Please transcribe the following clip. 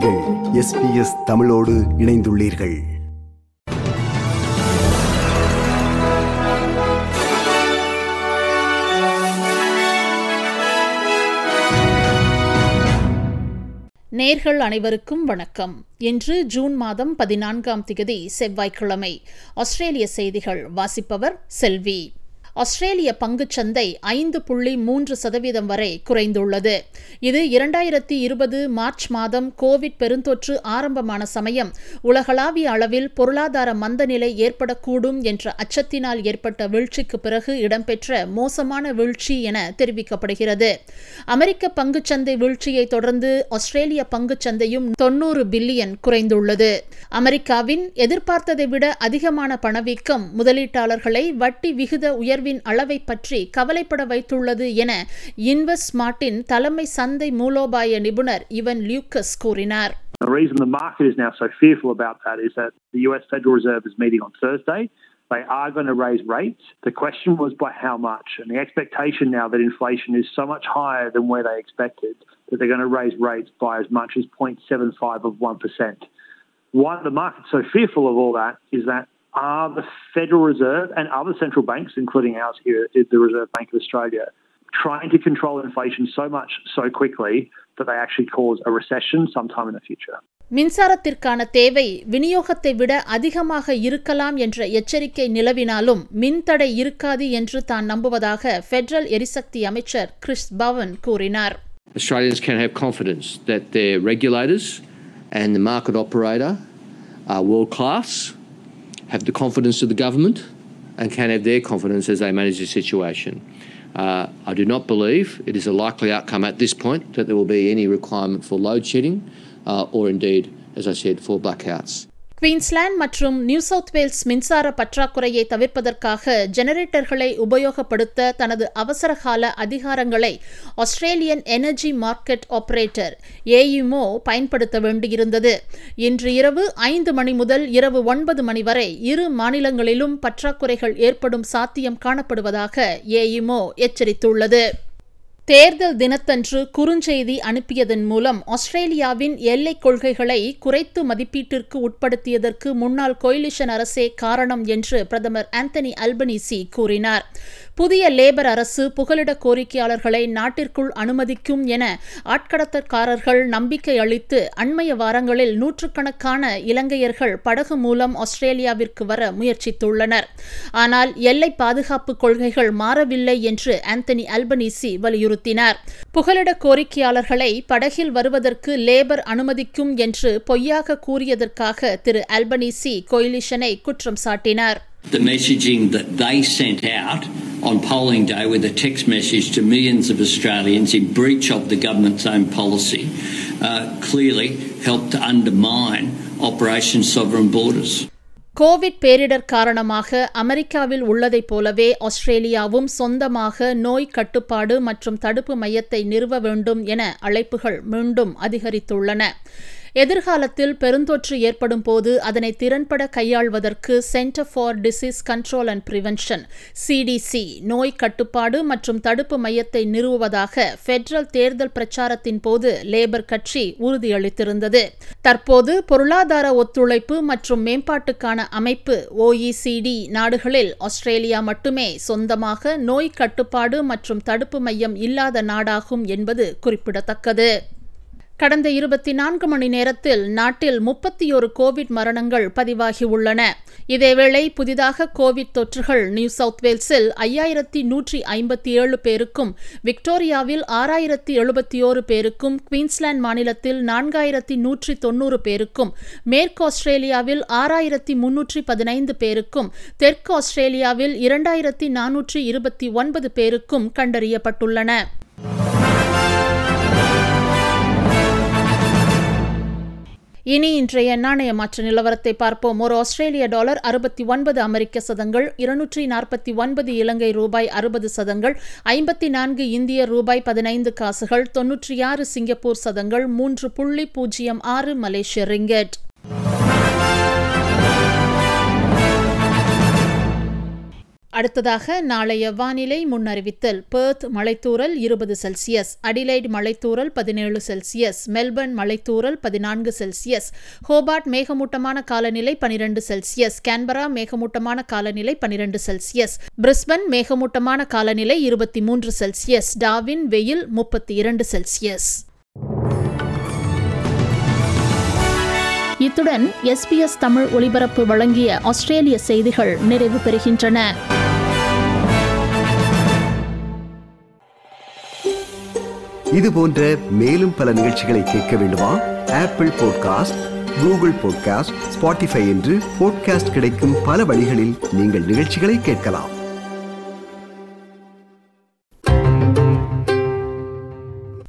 நீங்கள் எஸ்பிஎஸ் தமிழோடு இணைந்துள்ளீர்கள் நேர்கள் அனைவருக்கும் வணக்கம் இன்று ஜூன் மாதம் பதினான்காம் திகதி செவ்வாய்க்கிழமை ஆஸ்திரேலிய செய்திகள் வாசிப்பவர் செல்வி ஆஸ்திரேலிய பங்குச்சந்தை ஐந்து புள்ளி மூன்று சதவீதம் வரை குறைந்துள்ளது இது இரண்டாயிரத்தி இருபது மார்ச் மாதம் கோவிட் பெருந்தொற்று ஆரம்பமான சமயம் உலகளாவிய அளவில் பொருளாதார மந்தநிலை ஏற்படக்கூடும் என்ற அச்சத்தினால் ஏற்பட்ட வீழ்ச்சிக்கு பிறகு இடம்பெற்ற மோசமான வீழ்ச்சி என தெரிவிக்கப்படுகிறது அமெரிக்க பங்குச்சந்தை வீழ்ச்சியை தொடர்ந்து ஆஸ்திரேலிய பங்குச்சந்தையும் தொன்னூறு பில்லியன் குறைந்துள்ளது அமெரிக்காவின் எதிர்பார்த்ததை விட அதிகமான பணவீக்கம் முதலீட்டாளர்களை வட்டி விகித உயர்வின் அளவை பற்றி கவலைப்பட வைத்துள்ளது என இன்வெஸ்ட் ஸ்மார்ட்டின் தலைமை சந்தை மூலோபாய நிபுணர் இவன் லியூக்கஸ் கூறினார் The reason the market is now so fearful about that is that the US Federal Reserve is meeting on Thursday. They are going to raise rates. The question was by how much, and the expectation now that inflation is so much higher than where they expected that they're going to raise rates by as much as 0.75 of 1%. Why the market's so fearful of all that is that are the Federal Reserve and other central banks, including ours here at the Reserve Bank of Australia, trying to control inflation so much so quickly that they actually cause a recession sometime in the future. மின்சாரத்திற்கான தேவை விநியோகத்தை விட அதிகமாக இருக்கலாம் என்ற எச்சரிக்கை நிலவினாலும் மின்தடை இருக்காது என்று தான் நம்புவதாக பெடரல் எரிசக்தி அமைச்சர் கிறிஸ் பவன் கூறினார் Australians can have confidence that their regulators and the market operator are world class, have the confidence of the government, and can have their confidence as they manage the situation. Uh, I do not believe it is a likely outcome at this point that there will be any requirement for load shedding uh, or indeed, as I said, for blackouts. Queensland மற்றும் New South Wales மின்சார பற்றாக்குறையை தவிர்ப்பதற்காக ஜெனரேட்டர்களை உபயோகப்படுத்த தனது அவசரகால அதிகாரங்களை Australian energy market operator AEMO பயன்படுத்த வேண்டியிருந்தது இன்று இரவு ஐந்து மணி முதல் இரவு ஒன்பது மணி வரை இரு மாநிலங்களிலும் பற்றாக்குறைகள் ஏற்படும் சாத்தியம் காணப்படுவதாக ஏயுமோ எச்சரித்துள்ளது தேர்தல் தினத்தன்று குறுஞ்செய்தி அனுப்பியதன் மூலம் ஆஸ்திரேலியாவின் எல்லைக் கொள்கைகளை குறைத்து மதிப்பீட்டிற்கு உட்படுத்தியதற்கு முன்னாள் கொயிலிஷன் அரசே காரணம் என்று பிரதமர் ஆந்தனி அல்பனீசி கூறினார் புதிய லேபர் அரசு புகலிட கோரிக்கையாளர்களை நாட்டிற்குள் அனுமதிக்கும் என ஆட்கடத்தற்காரர்கள் நம்பிக்கை அளித்து அண்மைய வாரங்களில் நூற்றுக்கணக்கான இலங்கையர்கள் படகு மூலம் ஆஸ்திரேலியாவிற்கு வர முயற்சித்துள்ளனர் ஆனால் எல்லை பாதுகாப்பு கொள்கைகள் மாறவில்லை என்று ஆந்தனி அல்பனீசி வலியுறுத்தினார் புகலிட கோரிக்கையாளர்களை படகில் வருவதற்கு லேபர் அனுமதிக்கும் என்று பொய்யாக கூறியதற்காக திரு அல்பனீசி கொயிலிஷனை குற்றம் சாட்டினார் The messaging that they sent out on polling day with a text message to millions of Australians in breach of the government's own policy uh, clearly helped to undermine Operation Sovereign Borders. COVID பேரிடர் காரணமாக அமெரிக்காவில் உள்ளதைப் போலவே ஆஸ்திரேலியாவும் சொந்தமாக நோய் கட்டுப்பாடு மற்றும் தடுப்பு மையத்தை நிறுவ வேண்டும் என அழைப்புகள் மீண்டும் அதிகரித்துள்ளன எதிர்காலத்தில் பெருந்தொற்று ஏற்படும் போது அதனை திறன்பட கையாள்வதற்கு centre for disease control and prevention CDC நோய் கட்டுப்பாடு மற்றும் தடுப்பு மையத்தை நிறுவுவதாக பெடரல் தேர்தல் பிரச்சாரத்தின் போது லேபர் கட்சி உறுதியளித்திருந்தது தற்போது பொருளாதார ஒத்துழைப்பு மற்றும் மேம்பாட்டுக்கான அமைப்பு ஓஇசிடி நாடுகளில் ஆஸ்திரேலியா மட்டுமே சொந்தமாக நோய் கட்டுப்பாடு மற்றும் தடுப்பு மையம் இல்லாத நாடாகும் என்பது குறிப்பிடத்தக்கது கடந்த இருபத்தி நான்கு மணி நேரத்தில் நாட்டில் முப்பத்தி ஒரு கோவிட் மரணங்கள் பதிவாகியுள்ளன இதேவேளை புதிதாக கோவிட் தொற்றுகள் நியூ சவுத் வேல்ஸில் ஐயாயிரத்தி நூற்றி ஐம்பத்தி ஏழு பேருக்கும் விக்டோரியாவில் ஆறாயிரத்தி எழுபத்தி ஓரு பேருக்கும் குயின்ஸ்லாந்து மாநிலத்தில் நான்காயிரத்தி நூற்றி தொன்னூறு பேருக்கும் மேற்கு ஆஸ்திரேலியாவில் ஆறாயிரத்தி முன்னூற்றி பதினைந்து பேருக்கும் தெற்கு ஆஸ்திரேலியாவில் இரண்டாயிரத்தி நானூற்றி இருபத்தி ஒன்பது பேருக்கும் கண்டறியப்பட்டுள்ளன இனி இன்றைய நாணய மாற்ற நிலவரத்தை பார்ப்போம் ஒரு ஆஸ்திரேலிய டாலர் அறுபத்தி ஒன்பது அமெரிக்க சதங்கள் இருநூற்றி நாற்பத்தி ஒன்பது இலங்கை ரூபாய் அறுபது சதங்கள் ஐம்பத்தி நான்கு இந்திய ரூபாய் பதினைந்து காசுகள் தொன்னூற்றி ஆறு சிங்கப்பூர் சதங்கள் மூன்று புள்ளி பூஜ்ஜியம் ஆறு மலேசிய ரிங்கெட் அடுத்ததாக நாளைய வானிலை முன்னறிவித்தல் பெர்த் மலைத்தூறல் இருபது செல்சியஸ் அடிலைட் மலைத்தூறல் பதினேழு செல்சியஸ் மெல்பர்ன் மலைத்தூறல் பதினான்கு செல்சியஸ் ஹோபார்ட் மேகமூட்டமான காலநிலை பனிரெண்டு செல்சியஸ் கேன்பரா மேகமூட்டமான காலநிலை பனிரெண்டு செல்சியஸ் பிரிஸ்பன் மேகமூட்டமான காலநிலை இருபத்தி மூன்று செல்சியஸ் டாவின் வெயில் முப்பத்தி இரண்டு செல்சியஸ் இத்துடன் எஸ்பிஎஸ் தமிழ் ஒலிபரப்பு வழங்கிய ஆஸ்திரேலிய செய்திகள் நிறைவு பெறுகின்றன இது போன்ற மேலும் பல நிகழ்ச்சிகளை கேட்க வேண்டுமா Apple podcast Google podcast Spotify என்று பாட்காஸ்ட் கிடைக்கும் பல வழிகளில் நீங்கள் நிகழ்ச்சிகளை கேட்கலாம்